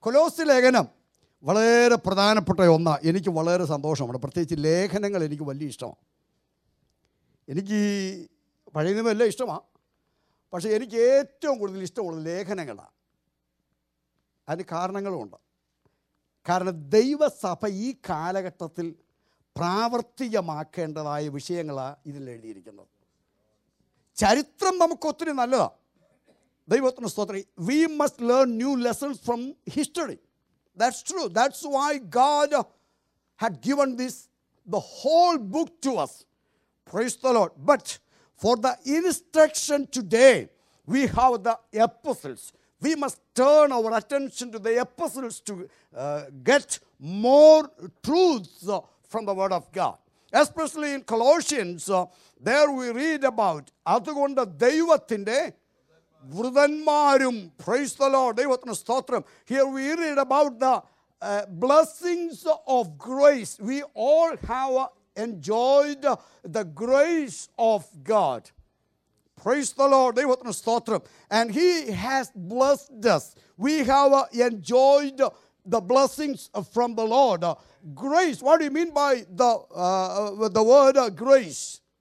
കൊലോസ് ലേഖനം വളരെ പ്രധാനപ്പെട്ട ഒന്നാണ് എനിക്ക് വളരെ സന്തോഷമാണ് പ്രത്യേകിച്ച് ലേഖനങ്ങൾ എനിക്ക് വലിയ ഇഷ്ടമാണ് എനിക്ക് ഈ പഴയ നിയമമെല്ലാം ഇഷ്ടമാണ് പക്ഷേ എനിക്ക് ഏറ്റവും കൂടുതൽ ഇഷ്ടമുള്ളത് ലേഖനങ്ങളാണ് അതിന് കാരണങ്ങളുമുണ്ട് കാരണം ദൈവസഭ ഈ കാലഘട്ടത്തിൽ പ്രാവർത്തികമാക്കേണ്ടതായ വിഷയങ്ങളാണ് ഇതിൽ എഴുതിയിരിക്കുന്നത് ചരിത്രം നമുക്ക് ഒത്തിരി നല്ലതാണ് ദൈവത്തിന് സ്തോത്രം we must learn new lessons from history that's true that's why God had given this the whole book to us praise the lord but for the instruction today we have the epistles we must turn our attention to the epistles to uh, get more truths uh, from the word of god especially in colossians uh, there we read about അതുകൊണ്ട് ദൈവത്തിൻ്റെ വൃതന്മാരും price the Lord ദൈവത്തിന് സ്തോത്രം here we read about the blessings of grace we all have enjoyed the grace of God Praise the Lord. ദൈവത്തിന് സ്തോത്രം And He has blessed us. We have uh, enjoyed the blessings uh, from the Lord. Uh, grace. What do you mean by the, uh, uh, the word uh, grace?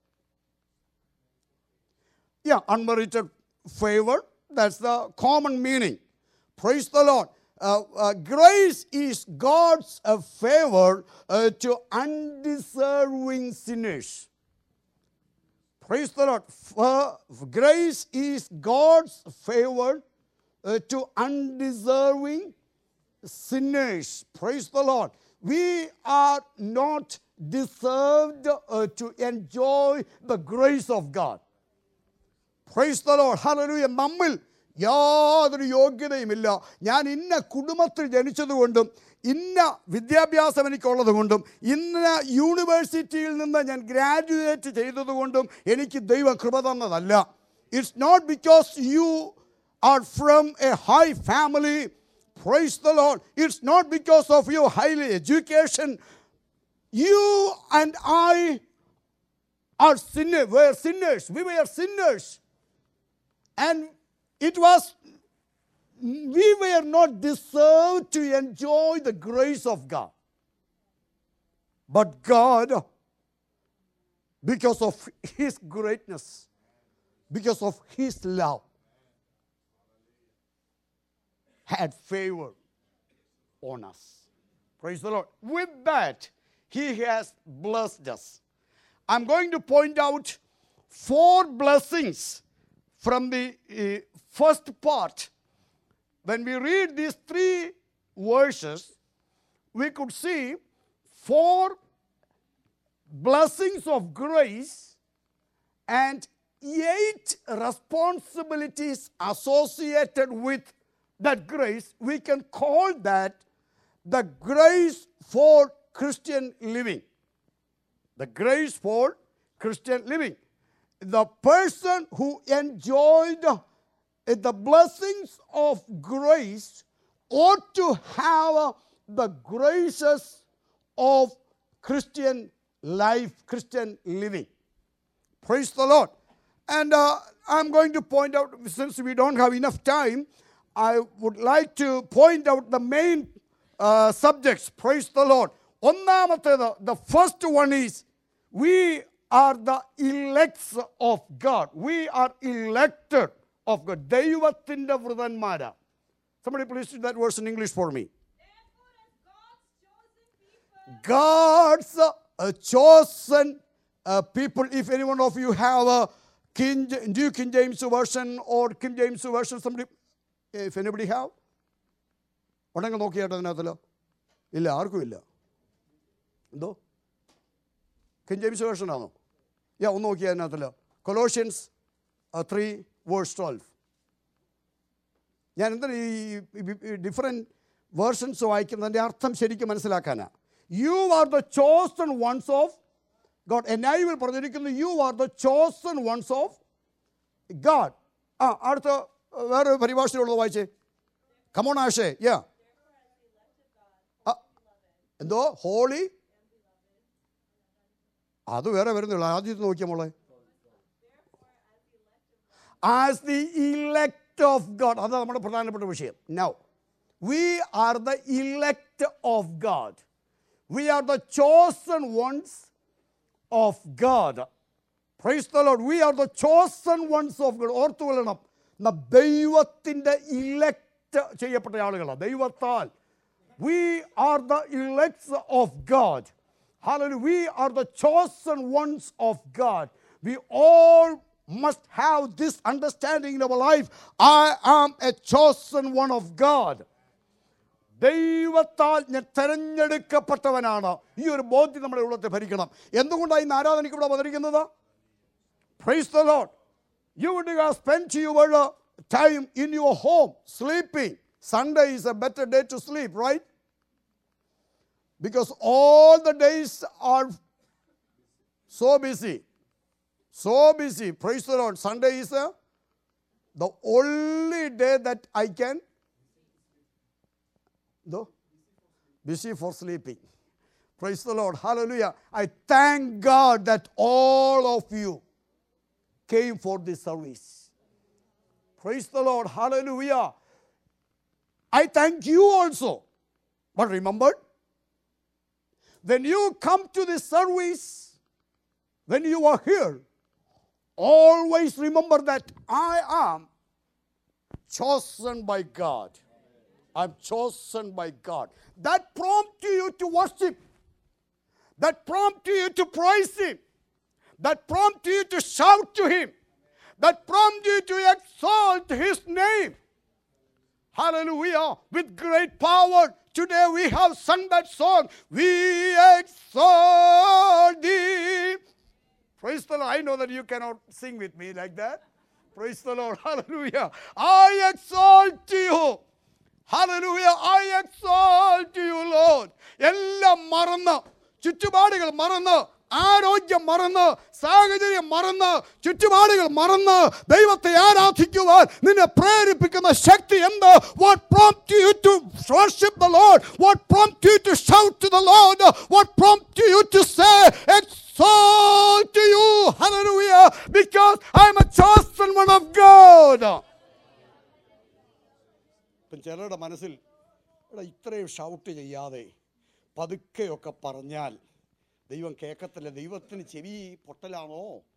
Yeah, unmerited favor. That's the common meaning. Praise the Lord. Uh, uh, grace is God's uh, favor uh, to undeserving sinners. Praise the Lord. For grace is God's favor uh, to undeserving sinners. Praise the Lord. We are not deserved uh, to enjoy the grace of God. Praise the Lord hallelujah നമ്മിൽ യാതൊരു യോഗ്യതയുമില്ല ഞാൻ ഇന്ന കുടുംബത്തിൽ ജനിച്ചതുകൊണ്ടും ഇന്ന വിദ്യാഭ്യാസം എനിക്കുള്ളത് കൊണ്ടും ഇന്ന യൂണിവേഴ്സിറ്റിയിൽ നിന്ന് ഞാൻ ഗ്രാജുവേറ്റ് ചെയ്തതുകൊണ്ടും എനിക്ക് ദൈവം കൃപ തന്നതല്ല it's not because you are from a high family praise the Lord it's not because of your highly education you and I are sinners, were sinners. We were sinners. And it was, we were not deserved to enjoy the grace of God. But God, because of His greatness, because of His love, had favor on us. Praise the Lord. With that, He has blessed us. I'm going to point out four blessings from the uh, first part. When we read these three verses, we could see four blessings of grace and eight responsibilities associated with that grace. We can call that the grace for Christian living the grace for Christian living. The person who enjoyed the blessings of grace ought to have the graces of Christian life, Christian living. Praise the Lord. And uh, I'm going to point out, since we don't have enough time, I would like to point out the main uh, subjects. Praise the Lord. ഒന്നാമത്തേത് the first one is we are the elects of God we are elected of God ദൈവത്തിൻ്റെ വൃതന്മാരാ somebody please read that verse in english for me god's uh, chosen uh, people if any one of you have a king new king james version or king james version somebody if anybody have ഉണ്ടെങ്കിൽ നോക്കിയാട്ടോ അതിനകത്തല്ലോ ഇല്ല ആർക്കും ഇല്ല എന്തോ king James version ആണോ യാ ഒന്ന് നോക്കിയാൽ അതിനകത്തല്ലോ കൊലോഷ്യൻസ് ത്രീ വേഴ്സ് ട്വൽവ് ഞാൻ എന്തിനാ ഈ ഡിഫറെൻറ്റ് വേർഷൻസ് വായിക്കുന്നതിൻ്റെ അർത്ഥം ശരിക്കും മനസ്സിലാക്കാനാണ് you are the chosen ones of God and I will പറഞ്ഞിരിക്കുന്നു you are the chosen ones of God ആ അടുത്ത വേറെ പരിഭാഷയിലുള്ളത് വായിച്ചേ കമോൺ ആഷേ യാ എന്തോ ഹോളി അത് വേറെ വരുന്നില്ല ആദ്യത്തെ നോക്കിയ മോളെ as the elect of God അതാണ് നമ്മുടെ പ്രധാനപ്പെട്ട വിഷയം now we are the elect of God. We are the chosen ones of God. Praise the Lord. We are the chosen ones of God. ഓർത്തു കൊള്ളണം നാം ദൈവത്തിൻ്റെ ഇലക്ട് ചെയ്യപ്പെട്ട ആളുകളാണ് ദൈവത്താൽ we are the elects of God Hallelujah. We are the chosen ones of God. We all must have this understanding in our life. I am a chosen one of God. ദൈവത്താൽ ഞാൻ തെരഞ്ഞെടുക്കപ്പെട്ടവനാണ് ഈ ഒരു ബോധ്യം നമ്മുടെ ഉള്ളത്തെ ഭരിക്കണം എന്തുകൊണ്ടാണ് ഇന്ന് ആരാധനയ്ക്ക് ഇവിടെ വന്നിരിക്കുന്നത് Praise the Lord. You would have spent your uh, time in your home sleeping. Sunday is a better day to sleep, right? Because all the days are so busy. So busy. Praise the Lord. Sunday is uh, the only day that I can though busy for sleeping. Praise the Lord. Hallelujah. I thank God that all of you came for this service. Praise the Lord. Hallelujah. I thank you also. But remember, when you come to this service, when you are here, always remember that I am chosen by God. I'm chosen by God. That prompt you to worship. That prompt you to praise Him. That prompt you to shout to Him. That prompt you to exalt His name. Hallelujah. With great power. Today we have sung that song. We exalt thee. Praise the Lord. I know that you cannot sing with me like that. Praise the Lord. Hallelujah. I exalt you. Hallelujah. I exalt you, Lord. എല്ലാം മറന്ന് ചുറ്റുപാടുകൾ മറന്ന് ആരോഗ്യം മറന്ന് സാഹചര്യം മറന്ന് ചുറ്റുപാടുകൾ മറന്ന് ദൈവത്തെ ആരാധിക്കുവാൻ നിന്നെ പ്രേരിപ്പിക്കുന്ന ശക്തി എന്ത് what prompt you to worship the Lord what prompt you to shout to the Lord what prompt you to say exalt to you hallelujah because i am a chosen one of god ഇപ്പം ചിലരുടെ മനസ്സിൽ എടാ ഇത്രയും shout ചെയ്യാതെ പതുക്കെയൊക്കെ പറഞ്ഞാൽ ദൈവം കേൾക്കത്തില്ല ദൈവത്തിന് ചെവി പൊട്ടലാണോ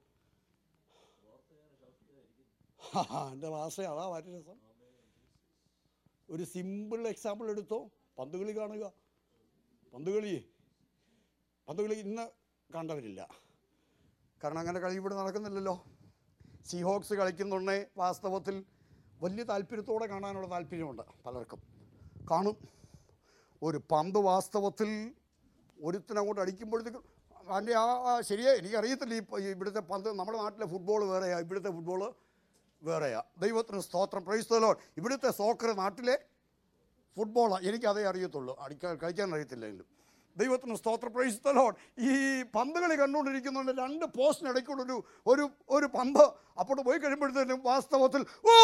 എൻ്റെ ഭാഷ അതാ വളരെ രസം ഒരു സിമ്പിൾ എക്സാമ്പിൾ എടുത്തോ പന്തുകളി കാണുക പന്തുകളി പന്തുകളി ഇന്ന് കണ്ടവരില്ല കാരണം അങ്ങനെ കളി ഇവിടെ നടക്കുന്നില്ലല്ലോ സീഹോക്സ് കളിക്കുന്നുണ്ടേ വാസ്തവത്തിൽ വലിയ താല്പര്യത്തോടെ കാണാനുള്ള താല്പര്യമുണ്ട് പലർക്കും കാണും ഒരു പന്ത് വാസ്തവത്തിൽ ഒരുത്തിനങ്ങോട്ട് അടിക്കുമ്പോഴത്തേക്കും അതിൻ്റെ ആ ആ ശരിയാ എനിക്കറിയത്തില്ല ഈ പ- ഈ ഇവിടുത്തെ പന്ത് നമ്മുടെ നാട്ടിലെ ഫുട്ബോൾ വേറെയാ ഇവിടുത്തെ ഫുട്ബോൾ വേറെയാ ദൈവത്തിന് സ്തോത്രം പ്രൈസ്തലോ ഇവിടുത്തെ സോക്കർ നാട്ടിലെ ഫുട്ബോളാണ് എനിക്കതേ അറിയത്തുള്ളൂ അടിക്കാൻ കളിക്കാൻ അറിയത്തില്ലെങ്കിലും ദൈവത്തിന് സ്തോത്ര പ്രൈസ്തലോൺ ഈ പന്ത് കളി കണ്ടുകൊണ്ടിരിക്കുന്നുണ്ട് രണ്ട് പോസ്റ്റിനിടയ്ക്കുള്ള ഒരു ഒരു ഒരു പന്ത് അപ്പോൾ പോയി കഴിയുമ്പോഴത്തേനും വാസ്തവത്തിൽ ഓ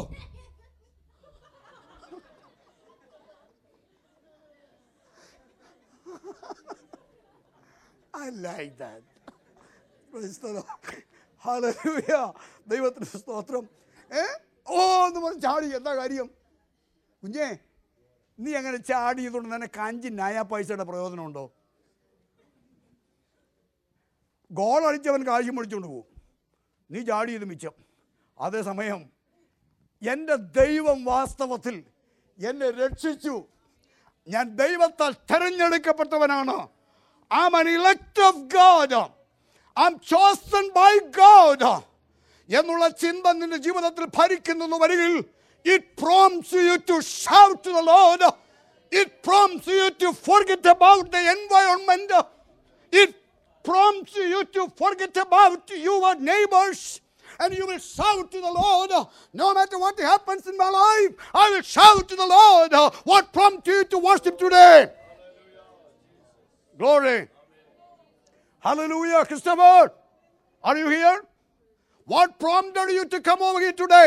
I like that. Praise the Lord. Hallelujah. ദൈവത്തിന് സ്തോത്രം ഏ ഓ എന്ന് പറഞ്ഞ് ചാടി എന്താ കാര്യം കുഞ്ഞേ നീ അങ്ങനെ ചാടി ചെയ്തുകൊണ്ട് തന്നെ കഞ്ചി നായ പൈസയുടെ പ്രയോജനമുണ്ടോ ഗോൾ അടിച്ചവൻ കാശ് മേടിച്ചുകൊണ്ട് പോകും നീ ചാടി ചെയ്ത് മിച്ചം അതേസമയം എൻ്റെ ദൈവം വാസ്തവത്തിൽ എന്നെ രക്ഷിച്ചു ഞാൻ ദൈവത്താൽ തെരഞ്ഞെടുക്കപ്പെട്ടവനാണ് I'm an elect of God. I'm chosen by God. എന്നുള്ള ചിന്ത നിന്റെ ജീവിതത്തിൽ ഭരിക്കുന്നു വരികിൽ it prompts you to shout to the Lord it prompts you to forget about the environment it prompts you to forget about your neighbors and you will shout to the Lord, no matter what happens in my life, I will shout to the Lord. What prompts you to worship today? Glory. Hallelujah. Christopher, are you here? What prompted you to come over here today?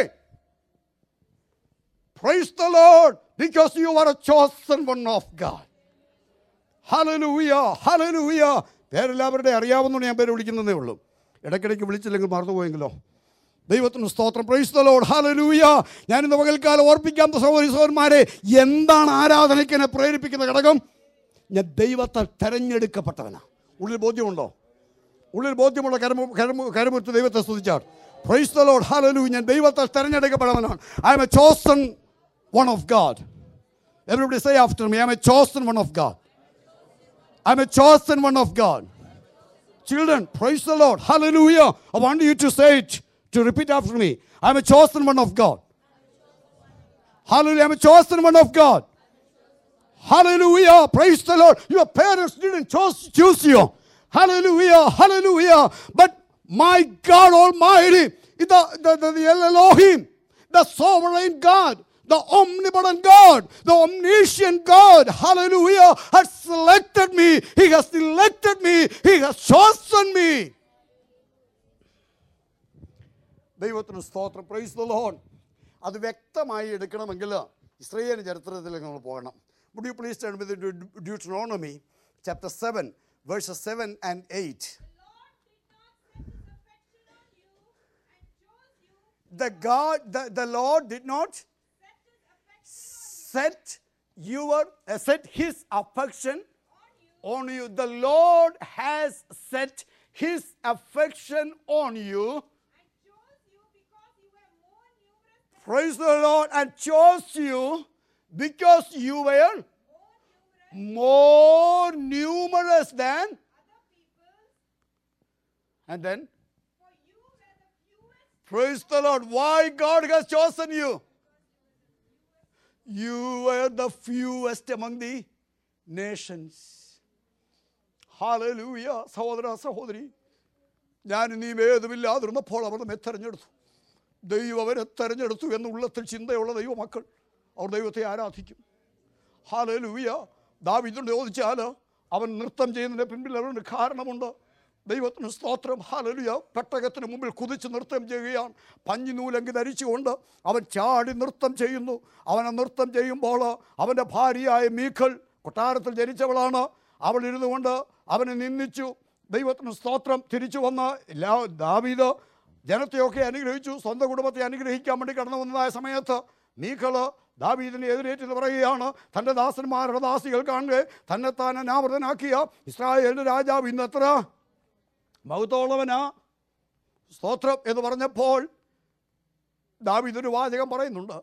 Praise the Lord because you are a chosen one of God. Hallelujah hallelujah പേരെല്ലാവരുടെ അറിയാവുന്ന ഞാൻ പേര് വിളിക്കുന്നതേ ഉള്ളൂ ഇടയ്ക്കിടയ്ക്ക് വിളിച്ചില്ലെങ്കിൽ മറന്നുപോയെങ്കിലോ ദൈവത്തിന് സ്തോത്രം price the Lord hallelujah ഞാൻ ഇന്ന് പകൽക്കാലം ഓർപ്പിക്കാം സഹോദരി സഹോദരന്മാരെ എന്താണ് ആരാധനയ്ക്ക് എന്നെ പ്രേരിപ്പിക്കുന്ന ഘടകം ഞാൻ ദൈവത്താൽ തെരഞ്ഞെടുക്കപ്പെട്ടവനാണ് ഉള്ളിൽ ബോധ്യമുണ്ടോ ഉള്ളിൽ ബോധ്യമുള്ള കരമു കരമു കരമുറ്റ് ദൈവത്തെ സ്തുതിച്ചാൽ പ്രൈസ് ദ ലോർഡ് ഹല്ലേലൂയ ഞാൻ ദൈവത്താൽ തെരഞ്ഞെടുക്കപ്പെട്ടവനാണ് I am a chosen one of God everybody say after me I am a chosen one of God I am a chosen one of God Children, praise the Lord. Hallelujah. I want you to say it, to repeat after me. I'm a chosen one of God. Hallelujah. I'm a chosen one of God. Hallelujah. Praise the Lord. Your parents didn't choose, choose you. Hallelujah. Hallelujah. But my God Almighty, the, the, the, the Elohim, the sovereign God, the omnipotent God, the omniscient God, hallelujah, has selected me. He has elected me. He has chosen me. ദൈവത്തിന് സ്തോത്രം praise the loan അത് വ്യക്തമായി എടുക്കണമെങ്കിൽ Israel ചരിത്രത്തിലേക്ക് നമ്മൾ പോകണം would you please turn with Deuteronomy chapter seven verses seven and eight The Lord did not set His affection on you and chose you, the God, the, the Lord did not set His affection set your, uh, set His affection on you on you. The Lord has set His affection on you. and chose you because you were more numerous than Praise the Lord, and chose you because you were more numerous more numerous than. other people, And then, for you were the fewest praise the Lord. Why God has chosen you? You were the fewest among the nations. Hallelujah. സഹോദര സഹോദരി ഞാൻ നീ ഏതുമില്ലാതിരുന്നപ്പോൾ അവർ നമ്മെ തെരഞ്ഞെടുത്തു ദൈവം അവരെ തെരഞ്ഞെടുത്തു എന്ന് ഉള്ളത്തിൽ ചിന്തയുള്ള ദൈവമക്കൾ അവർ ദൈവത്തെ ആരാധിക്കും ഹാലലൂയ ദാവിദുണ്ട് ചോദിച്ചാൽ അവൻ നൃത്തം ചെയ്യുന്നതിന് പിൻപിൽ അവന് കാരണമുണ്ട് ദൈവത്തിന് സ്തോത്രം ഹാലലുയ പെട്ടകത്തിന് മുമ്പിൽ കുതിച്ച് നൃത്തം ചെയ്യുകയാണ് പഞ്ഞി നൂലങ്കി ധരിച്ചുകൊണ്ട് അവൻ ചാടി നൃത്തം ചെയ്യുന്നു അവനെ നൃത്തം ചെയ്യുമ്പോൾ അവൻ്റെ ഭാര്യയായ മീഖൽ കൊട്ടാരത്തിൽ ജനിച്ചവളാണ് അവൾ ഇരുന്നു കൊണ്ട് അവനെ നിന്ദിച്ചു ദൈവത്തിന് സ്തോത്രം തിരിച്ചു വന്ന് ലാ- ദാവീദ് ജനത്തെയൊക്കെ അനുഗ്രഹിച്ചു സ്വന്തം കുടുംബത്തെ അനുഗ്രഹിക്കാൻ വേണ്ടി കടന്നു വന്നതായ സമയത്ത് മീഖള് ദാവീദിനെ എതിരേറ്റ് പറയുകയാണ് തൻ്റെ ദാസന്മാരുടെ ദാസികൾ കാണുക തന്നെത്താൻ അനാവൃതനാക്കിയ ഇസ്രായേലിൻ്റെ രാജാവ് ഇന്നത്ര മൗത്തോളവനാ സ്തോത്രം എന്ന് പറഞ്ഞപ്പോൾ ദാവീദ് ഒരു വാചകം പറയുന്നുണ്ട്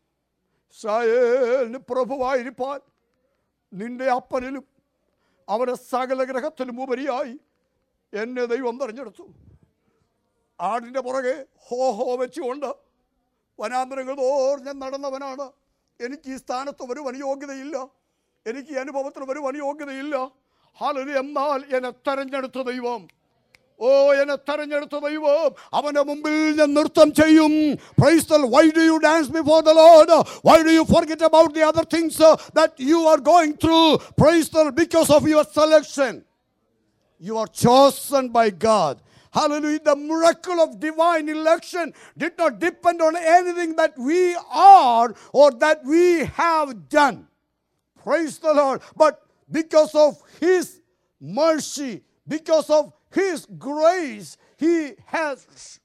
ഇസ്രായേലിന് പ്രഭുവായിരിക്കാൻ നിന്റെ അപ്പനിലും അവരെ സകല ഗ്രഹത്തിലും ഉപരിയായി എന്നെ ദൈവം തിരഞ്ഞെടുത്തു ആടിൻ്റെ പുറകെ ഹോ ഹോ വെച്ചുകൊണ്ട് വനാന്തരങ്ങൾ തോറും ഞാൻ നടന്നവനാണ് എനിക്ക് ഈ സ്ഥാനത്ത് ഒരു വനിയോഗ്യതയില്ല എനിക്ക് ഈ അനുഭവത്തിന് ഒരു വനിയോഗ്യതയില്ല ഹാലൊരു എന്നാൽ എന്നെ തെരഞ്ഞെടുത്ത ദൈവം ഓ എന്നെ തെരഞ്ഞെടുത്ത ദൈവം അവന്റെ മുമ്പിൽ ഞാൻ നൃത്തം ചെയ്യും Praise the Lord. Why do you dance before the Lord? Why do you forget about the other things uh, that you are going through? Praise the Lord. Because of your selection. You are chosen by God. Hallelujah. The miracle of divine election did not depend on anything that we are or that we have done. Praise the Lord. But because of His mercy, because of His grace, He has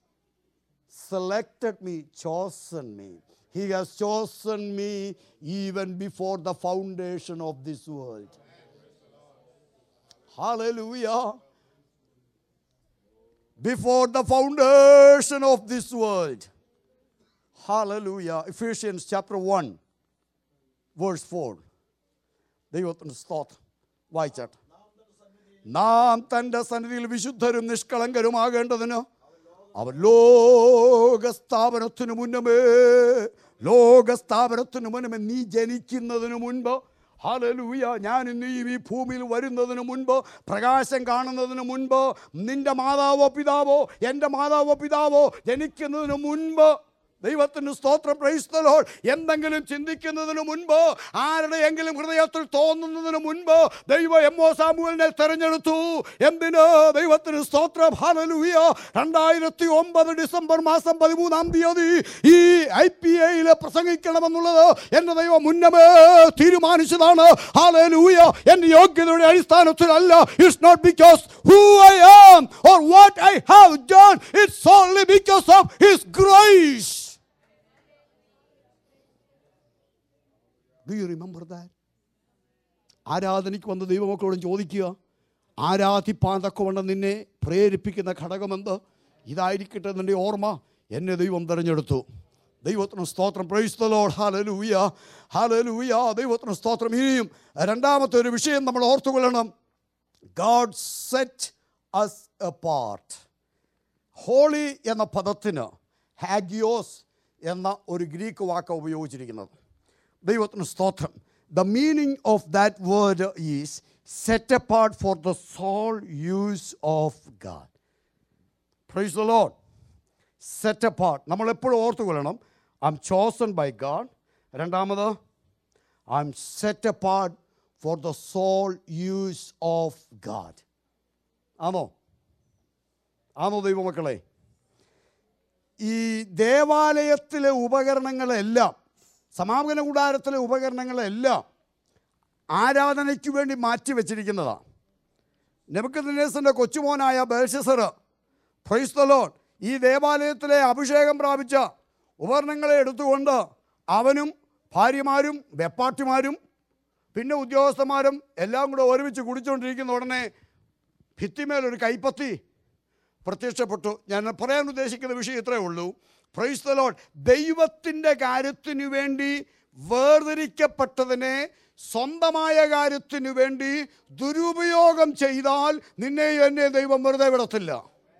selected me, chosen me. He has chosen me even before the foundation of this world. Hallelujah. Before the foundation of this world. Hallelujah. Ephesians chapter 1, verse 4. ദൈവത്തിന് സ്തോത്രം വായിച്ചാട്ടെ നാം തൻ്റെ സന്നിധിയിൽ വിശുദ്ധരും നിഷ്കളങ്കരുമാകേണ്ടതിന് അവൻ ലോകസ്ഥാപനത്തിനു മുന്നമേ ലോകസ്ഥാപനത്തിനു മുന്നമേ നീ ജനിക്കുന്നതിന് മുൻപ് ഹലലൂയ ഞാൻ നീയും ഈ ഭൂമിയിൽ വരുന്നതിന് മുൻപ് പ്രകാശം കാണുന്നതിന് മുൻപ് നിന്റെ മാതാവോ പിതാവോ എൻ്റെ മാതാവോ പിതാവോ ജനിക്കുന്നതിന് മുൻപ് ദൈവത്തിന് സ്തോത്രം പ്രൈസ്തലോ എന്തെങ്കിലും ചിന്തിക്കുന്നതിന് മുൻപ് ആരുടെയെങ്കിലും ഹൃദയത്തിൽ തോന്നുന്നതിന് മുൻപ് ദൈവം എം ഒ സാമുവലിനെ തെരഞ്ഞെടുത്തു എന്തിന് ദൈവത്തിന് സ്തോത്രം ഹാലലൂയ രണ്ടായിരത്തി ഒമ്പത് ഡിസംബർ മാസം പതിമൂന്നാം തീയതി ഈ ഐ പി എയിൽ പ്രസംഗിക്കണമെന്നുള്ളത് എൻ്റെ ദൈവം മുന്നമേ തീരുമാനിച്ചതാണ് ഹാലലൂയ എൻ്റെ യോഗ്യതയുടെ അടിസ്ഥാനത്തിലല്ല it's not because who I am or what I have done it's only because of his grace do you remember that ആരാധനയ്ക്ക് വന്ന ദൈവമക്കളോടും ചോദിക്കുക ആരാധിപ്പാൻ തക്കവണ്ണം നിന്നെ പ്രേരിപ്പിക്കുന്ന ഘടകമെന്ത് ഇതായിരിക്കട്ടെ നിൻ്റെ ഓർമ്മ എന്നെ ദൈവം തിരഞ്ഞെടുത്തു ദൈവത്തിന് സ്തോത്രം പ്രൈസ്തലോൾ ഹാലലൂയ ഹാലലൂയ ദൈവത്തിന് സ്തോത്രം ഇനിയും രണ്ടാമത്തെ ഒരു വിഷയം നമ്മൾ ഓർത്തുകൊള്ളണം God set us apart holy എന്ന പദത്തിന് ഹാഗിയോസ് എന്ന ഒരു ഗ്രീക്ക് വാക്ക് ഉപയോഗിച്ചിരിക്കുന്നത് ദൈവത്തിന് സ്തോത്രം the meaning of that word is set apart for the sole use of God praise the Lord set apart നമ്മൾ എപ്പോഴും ഓർത്തുകൊള്ളണം I am chosen by God രണ്ടാമത് I am set apart for the sole use of God ആണോ ആണോ ദൈവമക്കളെ ഈ ദേവാലയത്തിലെ ഉപകരണങ്ങളെല്ലാം സമാപന കൂടാരത്തിലെ ഉപകരണങ്ങളെല്ലാം ആരാധനയ്ക്ക് വേണ്ടി മാറ്റി വെച്ചിരിക്കുന്നതാണ് നെബുക്കദ്നേസറിൻ്റെ കൊച്ചുമോനായ ബേൽഷസർ ഫ്രൈസ്തലോൺ ഈ ദേവാലയത്തിലെ അഭിഷേകം പ്രാപിച്ച ഉപകരണങ്ങളെ എടുത്തുകൊണ്ട് അവനും ഭാര്യമാരും വെപ്പാട്ടിമാരും പിന്നെ ഉദ്യോഗസ്ഥന്മാരും എല്ലാം കൂടെ ഒരുമിച്ച് കുടിച്ചുകൊണ്ടിരിക്കുന്ന ഉടനെ ഭിത്തിമേലൊരു കൈപ്പത്തി പ്രത്യക്ഷപ്പെട്ടു ഞാൻ പറയാൻ ഉദ്ദേശിക്കുന്ന വിഷയം ഇത്രയേ ഉള്ളൂ പ്രൈസ് ദ ലോഡ് ദൈവത്തിൻ്റെ കാര്യത്തിനു വേണ്ടി വേർതിരിക്കപ്പെട്ടതിനെ സ്വന്തമായ കാര്യത്തിനു വേണ്ടി ദുരുപയോഗം ചെയ്താൽ നിന്നെയും എന്നെ ദൈവം വെറുതെ വിടത്തില്ല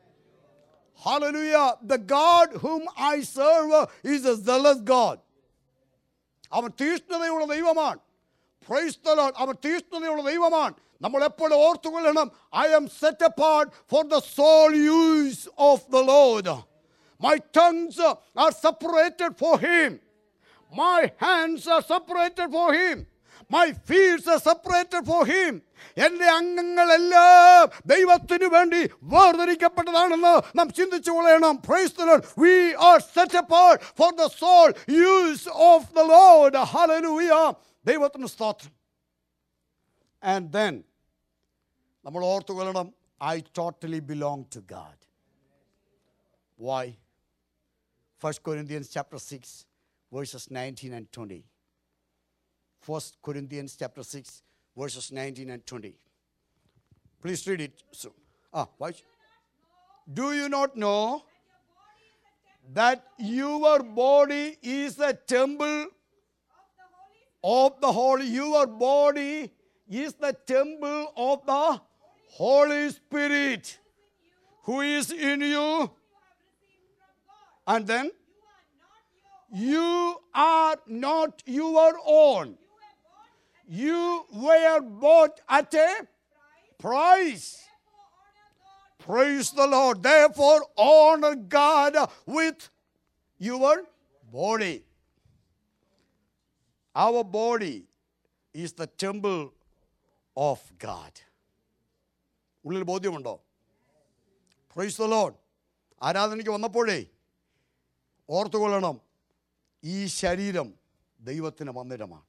Hallelujah. The God whom I serve is a zealous God. അവൻ തീഷ്ണതയുള്ള ദൈവമാണ് പ്രൈസ് ദ ലോർഡ് അവൻ തീഷ്ണതയുള്ള ദൈവമാണ് നമ്മൾ എപ്പോഴും ഓർത്തുകൊള്ളണം I am set apart for the sole use of the Lord my tongues are separated for him my hands are separated for him my fields are separated for him എൻ്റെ അംഗങ്ങളെല്ലാം ദൈവത്തിനു വേണ്ടി വേർതിരിക്കപ്പെട്ടതാണെന്ന് നാം ചിന്തിച്ചു കൊള്ളണം praise the Lord we are set apart for the sole use of the Lord hallelujah ദൈവത്തിന് സ്തോത്രം ആൻഡ് ദെൻ നമ്മൾ ഓർത്തുകൊള്ളണം I totally belong to God why first Corinthians chapter six verses nineteen and twenty first Corinthians chapter six verses nineteen and twenty please read it so ആ വായിച്ചു do you not know that your body is a temple of the Holy. Your body is the temple of the Holy Spirit who is in you. And then you are not your own. You were bought at a price. Praise the Lord. Therefore, honor God with your body. Our body is the temple of God. ഉള്ളിൽ ബോധ്യമുണ്ടോ price the load ആരാധനയ്ക്ക് വന്നപ്പോഴേ ഓർത്തുകൊള്ളണം ഈ ശരീരം ദൈവത്തിന് മന്ദിരമാണ്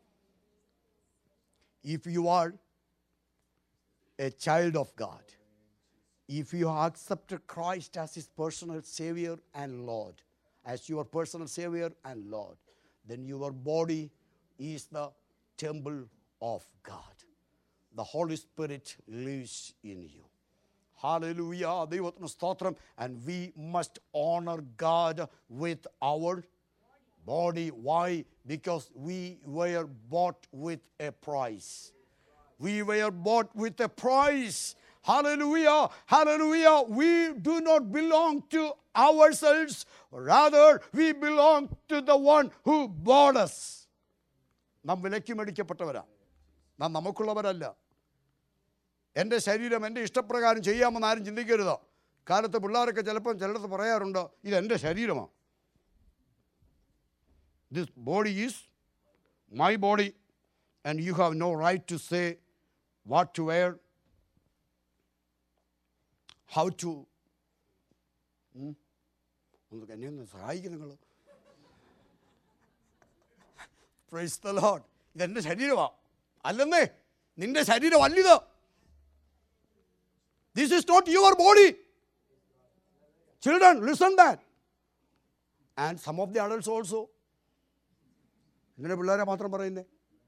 if you are a child of God if you have accepted Christ as his personal Savior and Lord, as your personal Savior and Lord, then your body is the temple of God. The Holy Spirit lives in you. Hallelujah. ദൈവത്തിന് സ്തോത്രം and we must honor God with our body. Why? Because we were bought with a price. We were bought with a price. Hallelujah. Hallelujah. We do not belong to ourselves. Rather, we belong to the one who bought us. നാം വിലയ്ക്ക് മേടിക്കപ്പെട്ടവരാ നാം നമുക്കുള്ളവരല്ല എൻ്റെ ശരീരം എൻ്റെ ഇഷ്ടപ്രകാരം ചെയ്യാമെന്ന് ആരും ചിന്തിക്കരുത് കാലത്ത് പിള്ളേരൊക്കെ ചിലപ്പം ചിലടത്ത് പറയാറുണ്ട് ഇത് എൻ്റെ ശരീരമാണ് this body is my body and you have no right to say what to wear how to ഉം? ഒന്ന് എന്നെ ഒന്ന് സഹായിക്കും നിങ്ങൾ പ്രൈസ് ദ ലോഡ് ഇതെൻ്റെ ശരീരമാണ് അല്ലെന്നേ നിന്റെ ശരീരം അല്ലിത് this is not your body children listen that and some of the adults also ഇങ്ങനെ പിള്ളേരെ മാത്രം പറയുന്നേ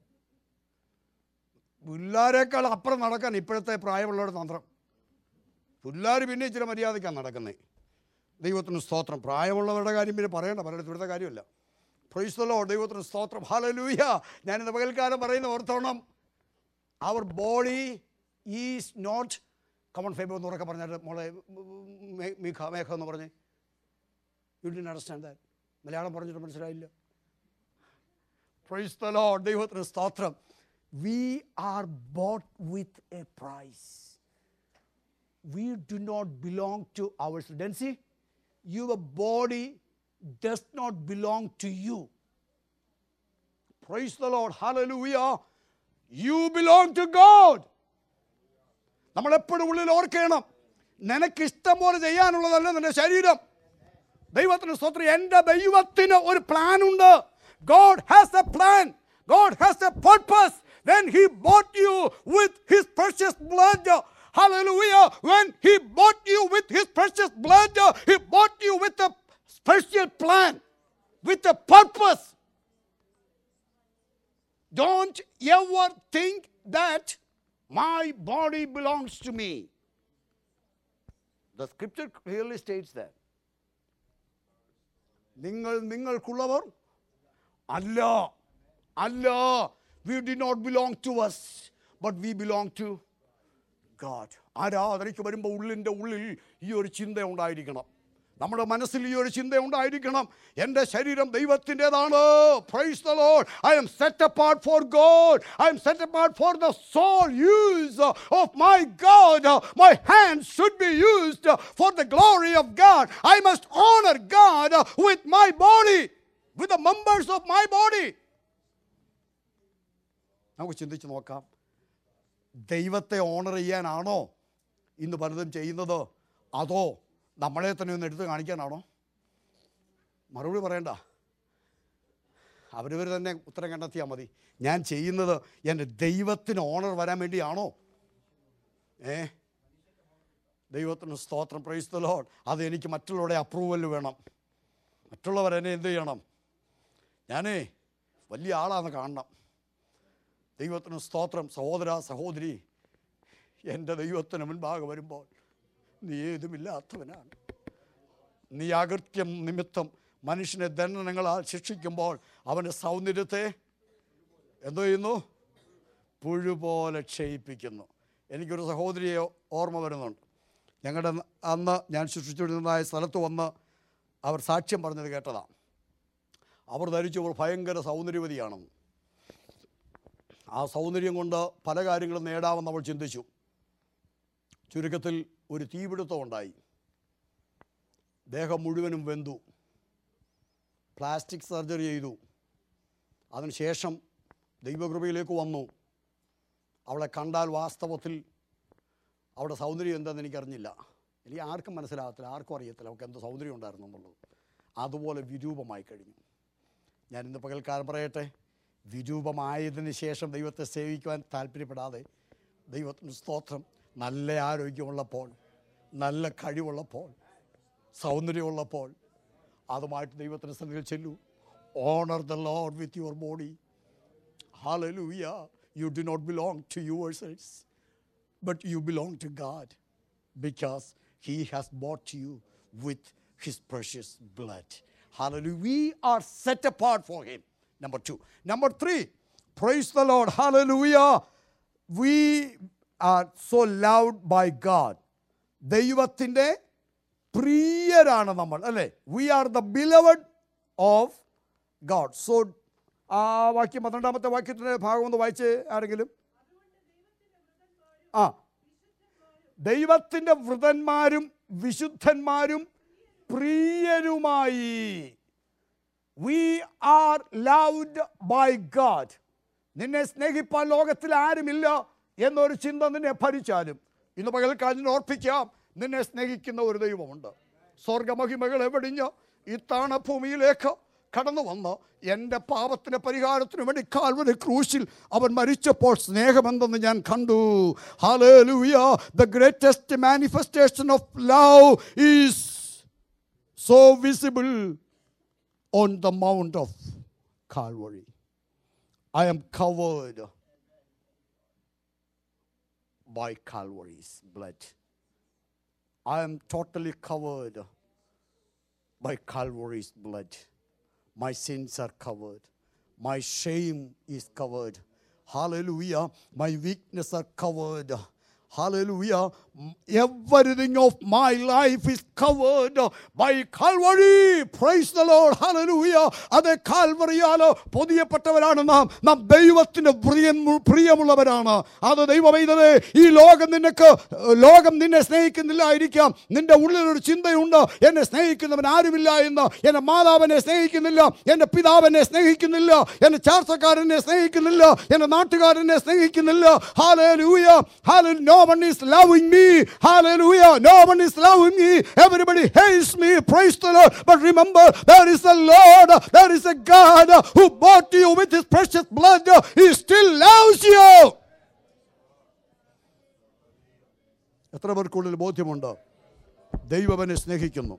പിള്ളേരെക്കാൾ അപ്പുറം നടക്കാൻ ഇപ്പോഴത്തെ പ്രായമുള്ളവരുടെ തന്ത്രം പിള്ളേർ പിന്നെ ഇച്ചിരി മര്യാദയ്ക്കാണ് നടക്കുന്നത് ദൈവത്തിന് സ്തോത്രം പ്രായമുള്ളവരുടെ കാര്യം പിന്നെ പറയണ്ട പലയിടത്ത് ഇവിടുത്തെ കാര്യമല്ല പ്രൈസ്തലോ ദൈവത്തിന് സ്തോത്രം ഹാലലൂയ ഞാനിന്ന് പകൽക്കാലം പറയുന്ന ഓർത്തോണം our body is not common ഫേബ് എന്ന് ഉറക്കെ പറഞ്ഞാൽ മോളെ മേ- മേഘ മേഘ എന്ന് പറഞ്ഞ് you didn't understand that Malayalam പറഞ്ഞിട്ട് മനസ്സിലായില്ല പ്രൈസ് ദ ലോർഡ് ദൈവത്തിന് സ്തോത്രം we are bought with a price we do not belong to ourselves. Then see, your body does not belong to you. Praise the Lord. Hallelujah. You belong to God. നമ്മൾ എപ്പോഴും ഉള്ളിൽ ഓർക്കണം നിനക്ക് ഇഷ്ടം പോലെ ചെയ്യാനുള്ളതല്ല നിന്റെ ശരീരം ദൈവത്തിന് സ്തോത്രം എൻ്റെ ദൈവത്തിന് ഒരു പ്ലാൻ ഉണ്ട് God has a plan God has a purpose when he bought you with his precious blood hallelujah when he bought you with his precious blood he bought you with a special plan with a purpose don't ever think that my body belongs to me the scripture clearly states that നിങ്ങൾ നിങ്ങൾക്കുള്ളവർ അല്ല അല്ല we do not belong to us but we belong to God ആരാധനയ്ക്ക് വരുമ്പോൾ ഉള്ളിൻ്റെ ഉള്ളിൽ ഈ ഒരു ചിന്ത ഉണ്ടായിരിക്കണം നമ്മുടെ മനസ്സിൽ ഈ ഒരു ചിന്ത ഉണ്ടായിരിക്കണം എൻ്റെ ശരീരം ദൈവത്തിൻ്റെതാണ് praise the lord I am set apart for God I am set apart for the sole use of my God my hand should be used for the glory of God I must honour God with my body with the members of my body നമുക്ക് ചിന്തിച്ച് നോക്കാം ദൈവത്തെ owner ചെയ്യാനാണോ ഇന്ന് പലതും ചെയ്യുന്നത് അതോ നമ്മളെ തന്നെ ഒന്ന് എടുത്ത് കാണിക്കാനാണോ മറുപടി പറയണ്ട അവരവർ തന്നെ ഉത്തരം കണ്ടെത്തിയാൽ മതി ഞാൻ ചെയ്യുന്നത് എൻ്റെ ദൈവത്തിന് ഓണർ വരാൻ വേണ്ടിയാണോ ഏ ദൈവത്തിന് സ്തോത്രം പ്രൈസ് ദ ലോഡ് അത് എനിക്ക് മറ്റുള്ളവരുടെ അപ്രൂവൽ വേണം മറ്റുള്ളവർ എന്നെ എന്ത് ചെയ്യണം ഞാനേ വലിയ ആളാന്ന് കാണണം ദൈവത്തിന് സ്തോത്രം സഹോദര സഹോദരി എൻ്റെ ദൈവത്തിന് മുൻപാകെ വരുമ്പോൾ നീ ഏതുമില്ലാത്തവനാണ് നീ അകൃത്യം നിമിത്തം മനുഷ്യനെ ദണ്ഡനങ്ങളാൽ ശിക്ഷിക്കുമ്പോൾ അവൻ്റെ സൗന്ദര്യത്തെ എന്തോ ചെയ്യുന്നു പുഴു പോലെ ക്ഷയിപ്പിക്കുന്നു എനിക്കൊരു സഹോദരിയെ ഓർമ്മ വരുന്നുണ്ട് ഞങ്ങളുടെ അന്ന് ഞാൻ ശുശ്രൂഷിച്ചിരുന്നതായ സ്ഥലത്ത് വന്ന് അവർ സാക്ഷ്യം പറഞ്ഞത് കേട്ടതാണ് അവർ ധരിച്ചവർ ഭയങ്കര സൗന്ദര്യവതിയാണെന്ന് ആ സൗന്ദര്യം കൊണ്ട് പല കാര്യങ്ങളും നേടാമെന്ന് അവൾ ചിന്തിച്ചു ചുരുക്കത്തിൽ ഒരു തീപിടുത്തം ഉണ്ടായി ദേഹം മുഴുവനും വെന്തു പ്ലാസ്റ്റിക് സർജറി ചെയ്തു അതിനുശേഷം ദൈവകൃപയിലേക്ക് വന്നു അവളെ കണ്ടാൽ വാസ്തവത്തിൽ അവളുടെ സൗന്ദര്യം എന്താണെന്ന് എനിക്കറിഞ്ഞില്ല എനിക്ക് ആർക്കും മനസ്സിലാകത്തില്ല ആർക്കും അറിയത്തില്ല അവൾക്ക് എന്ത് സൗന്ദര്യം ഉണ്ടായിരുന്നു എന്നുള്ളത് അതുപോലെ വിരൂപമായി കഴിഞ്ഞു ഞാൻ ഇന്ന് പകൽക്കാലം പറയട്ടെ വിരൂപമായതിന് ശേഷം ദൈവത്തെ സേവിക്കുവാൻ താല്പര്യപ്പെടാതെ ദൈവത്തിന് സ്തോത്രം നല്ല ആരോഗ്യമുള്ളപ്പോൾ നല്ല കഴിവുള്ളപ്പോൾ സൗന്ദര്യമുള്ളപ്പോൾ അതുമായിട്ട് ദൈവത്തിന് സന്നിധിയിൽ ചെല്ലൂ honour the lord with your body Hallelujah. You do not belong to yourselves, but you belong to God because He has bought you with His precious blood. Hallelujah. We are set apart for Him. Number two. Number three, praise the Lord. Hallelujah. We are so loved by God. ദൈവത്തിൻ്റെ പ്രിയരാണ് നമ്മൾ അല്ലേ we are the beloved of God so ആ വാക്യം പന്ത്രണ്ടാമത്തെ വാക്യത്തിൻ്റെ ഭാഗം ഒന്ന് വായിച്ച് ആരെങ്കിലും ആ ദൈവത്തിൻ്റെ വൃതന്മാരും വിശുദ്ധന്മാരും പ്രിയരുമായി we are loved by God നിന്നെ സ്നേഹിപ്പാൻ ലോകത്തിൽ ആരുമില്ല എന്നൊരു ചിന്ത നിന്നെ ഭരിച്ചാലും ഇന്ന് പകൽക്കാലിന് ഓർപ്പിക്കാം നിന്നെ സ്നേഹിക്കുന്ന ഒരു ദൈവമുണ്ട് സ്വർഗമഹിമകളെ വെടിഞ്ഞ് ഈ താണഭൂമിയിലേക്ക് കടന്നു വന്ന് എൻ്റെ പാപത്തിന് പരിഹാരത്തിന് വേണ്ടി കാൽവരി ക്രൂശിൽ അവൻ മരിച്ചപ്പോൾ സ്നേഹമെന്തെന്ന് ഞാൻ കണ്ടു hallelujah the greatest manifestation of love is so visible on the Mount of Calvary. I am covered by Calvary's blood. I am totally covered by Calvary's blood. My sins are covered. My shame is covered. Hallelujah. My weakness are covered. Hallelujah. Everything of my life is covered by Calvary. Praise the Lord. Hallelujah. അത് കാൽവറിയാലോ പൊതിയപ്പെട്ടവരാണ് നാം നാം ദൈവത്തിന് പ്രിയം പ്രിയമുള്ളവരാണ് അത് ദൈവമൈതലേ ഈ ലോകം നിനക്ക് ലോകം നിന്നെ സ്നേഹിക്കുന്നില്ലായിരിക്കാം നിന്റെ ഉള്ളിലൊരു ചിന്തയുണ്ട് എന്നെ സ്നേഹിക്കുന്നവൻ ആരുമില്ല എന്ന് എൻ്റെ മാതാവിനെ സ്നേഹിക്കുന്നില്ല എൻ്റെ പിതാവിനെ സ്നേഹിക്കുന്നില്ല എൻ്റെ ചാർച്ചക്കാരനെ സ്നേഹിക്കുന്നില്ല എൻ്റെ നാട്ടുകാരനെ സ്നേഹിക്കുന്നില്ല ഹാലൂയ ഹാലു no one is loving me hallelujah no one is loving me everybody hates me praise the lord but remember there is a lord there is a god who bought you with his precious blood he still loves you എത്ര പേർക്കുള്ളിൽ ബോധ്യമുണ്ട് ദൈവവനെ സ്നേഹിക്കുന്നു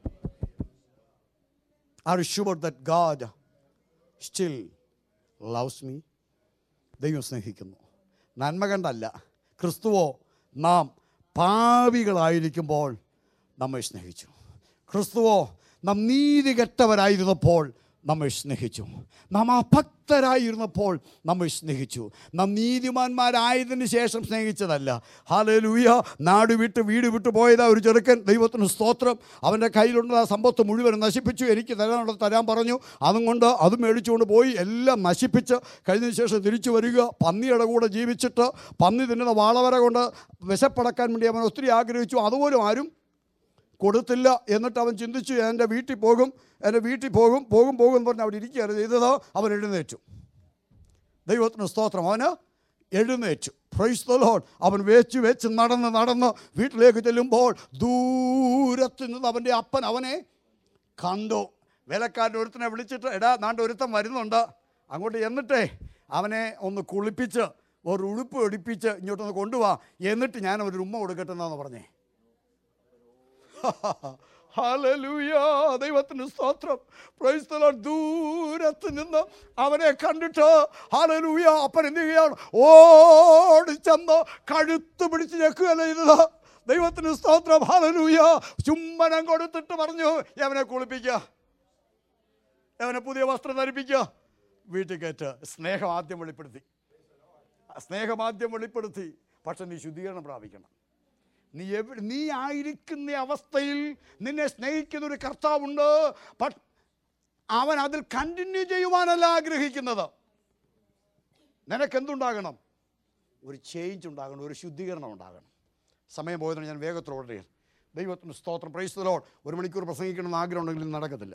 are sure that God still loves me ദൈവം സ്നേഹിക്കുന്നു നന്മ കണ്ടല്ല ക്രിസ്തുവോ നാം പാവികളായിരിക്കുമ്പോൾ നമ്മെ സ്നേഹിച്ചു ക്രിസ്തുവോ നാം നീതി കെട്ടവരായിരുന്നപ്പോൾ നമ്മെ സ്നേഹിച്ചു നാം അഭക്തരായിരുന്നപ്പോൾ നമ്മെ സ്നേഹിച്ചു നാം നീതിമാന്മാരായതിനു ശേഷം സ്നേഹിച്ചതല്ല ഹാലലൂയ നാട് വിട്ട് വീട് വിട്ട് പോയതാ ഒരു ചെറുക്കൻ ദൈവത്തിന് സ്തോത്രം അവൻ്റെ കയ്യിലുള്ള ആ സമ്പത്ത് മുഴുവൻ നശിപ്പിച്ചു എനിക്ക് തരാനുള്ളത് തരാൻ പറഞ്ഞു അതും കൊണ്ട് അത് മേടിച്ചുകൊണ്ട് പോയി എല്ലാം നശിപ്പിച്ച് കഴിഞ്ഞതിന് ശേഷം തിരിച്ചു വരിക പന്നിയുടെ കൂടെ ജീവിച്ചിട്ട് പന്നി തിന്നുന്ന വാളവര കൊണ്ട് വിശപ്പടക്കാൻ വേണ്ടി അവൻ ഒത്തിരി ആഗ്രഹിച്ചു അതുപോലും ആരും കൊടുത്തില്ല എന്നിട്ട് അവൻ ചിന്തിച്ചു എൻ്റെ വീട്ടിൽ പോകും എൻ്റെ വീട്ടിൽ പോകും പോകും പോകും എന്ന് പറഞ്ഞ് അവിടെ ഇരിക്കുകയാണ് ചെയ്തത് അവൻ എഴുന്നേറ്റു ദൈവത്തിന് സ്തോത്രം അവന് എഴുന്നേറ്റു പ്രൈസ് ദ ലോഡ് അവൻ വെച്ച് വെച്ച് നടന്ന് നടന്ന് വീട്ടിലേക്ക് ചെല്ലുമ്പോൾ ദൂരത്ത് നിന്ന് അവൻ്റെ അപ്പൻ അവനെ കണ്ടു വേലക്കാരൻ ഒരുത്തനെ വിളിച്ചിട്ട് എടാ നാണ്ട് ഒരുത്തൻ വരുന്നുണ്ട് അങ്ങോട്ട് എന്നിട്ടേ അവനെ ഒന്ന് കുളിപ്പിച്ച് ഒരു ഉടുപ്പ് ഒടിപ്പിച്ച് ഇങ്ങോട്ടൊന്ന് കൊണ്ടുപോവാ എന്നിട്ട് ഞാൻ ഒരു ഉമ്മ കൊടുക്കട്ടെ എന്നാന്ന് പറഞ്ഞേ ഹല്ലേലൂയ ദൈവത്തിന് സ്തോത്രം പ്രൈസ് ദി ലോർഡ് ദൂരത്ത് നിന്ന് അവനെ കണ്ടിട്ട് ഹല്ലേലൂയ അപ്പൻ എന്ത് ചെയ്യുകയാണ് ഓടി ചെന്ന് കഴുത്ത് പിടിച്ച് ഞെക്കുകയല്ല ചെയ്തത് ദൈവത്തിന് സ്തോത്രം ഹല്ലേലൂയ ചുമ്മനം കൊടുത്തിട്ട് പറഞ്ഞു അവനെ കുളിപ്പിക്കുക അവനെ പുതിയ വസ്ത്രം ധരിപ്പിക്കുക വീട്ടിൽ കയറ്റ് സ്നേഹം ആദ്യം വെളിപ്പെടുത്തി സ്നേഹം ആദ്യം വെളിപ്പെടുത്തി പക്ഷെ നീ ശുദ്ധീകരണം പ്രാപിക്കണം നീ എവിടെ നീ ആയിരിക്കുന്ന അവസ്ഥയിൽ നിന്നെ സ്നേഹിക്കുന്ന ഒരു കർത്താവുണ്ട് ബട്ട് അവൻ അതിൽ കണ്ടിന്യൂ ചെയ്യുവാനല്ല ആഗ്രഹിക്കുന്നത് നിനക്ക് എന്തുണ്ടാകണം ഒരു ചേഞ്ച് ഉണ്ടാകണം ഒരു ശുദ്ധീകരണം ഉണ്ടാകണം സമയം പോയതിന് ഞാൻ വേഗത്തിലോടെ ദൈവത്തിന് സ്തോത്രം പ്രൈസ് ലോഡ് ഒരു മണിക്കൂർ പ്രസംഗിക്കണമെന്ന് ആഗ്രഹം ഉണ്ടെങ്കിൽ ഇത് നടക്കത്തില്ല